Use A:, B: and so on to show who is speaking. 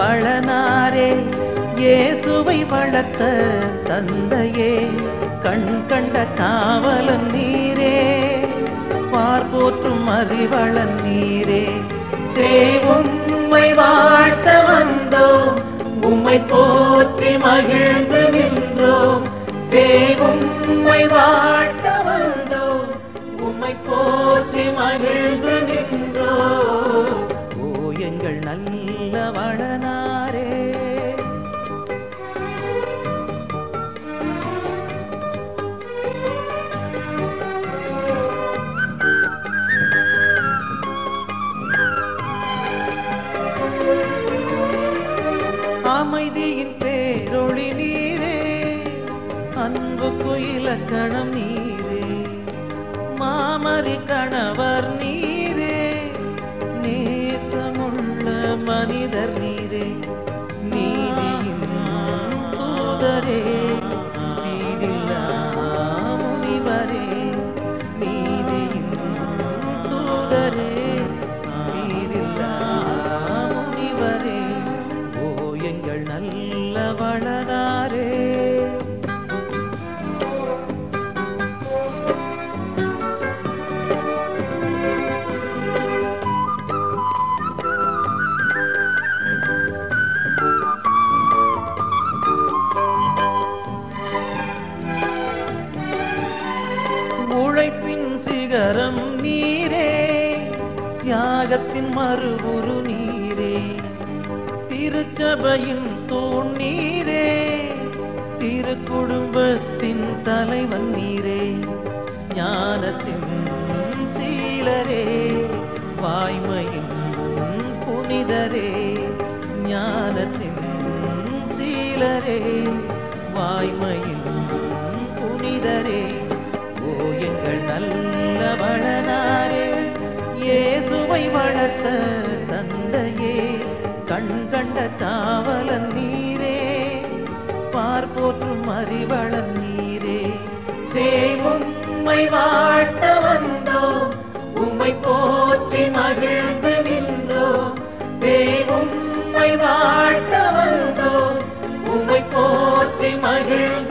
A: வளனாரே இயேசுவை வளர்த்த தந்தையே கண் கண்ட காவலன் நீரே பார்போற்றும் அறிவளன் நீரே சேவும் உம்மை வாழ்த்த வந்தோம் உம்மை போற்றி மகிழ்ந்து நின்றோம் சேவும் உம்மை வாழ்த்த வந்தோம் உம்மை போற்றி மகிழ்ந்து நின்றோம் ஓ எங்கள் நல்ல வளனாரே அமைதியின் பேரொளி நீரே அன்புக்கு இலக்கணம் நீரே மாமரி கணவர் நீரே நேசமுள்ள மனிதர் நீரே நீதியின் தூதரே தீதில்லா முனிவரே நீதியின் தூதரே தீதில்லா முனிவரே ஓ எங்கள் நல்ல வளனாரே உழைப்பின் சிகரம் நீரே தியாகத்தின் மறுபுரு நீரே திருச்சபையின் தூண் நீரே திரு குடும்பத்தின் தலைவன் நீரே ஞானத்தின் சீலரே வாய்மையின் புனிதரே ஞானத்தின் சீலரே வாய்மையின் புனிதரே ஓ எங்கள் நல்ல வளனாரே இயேசுவை வளர்த்த தந்தையே கண் கண்ட காவலன் நீரே பார்போற்றும் அறிவளன் நீரே சேவும் உம்மை வாழ்த்த வந்தோம் உம்மை போற்றி மகிழ்ந்து நின்றோம் சேவும் உம்மை வாழ்த்த வந்தோம் உம்மை போற்றி மகிழ்ந்து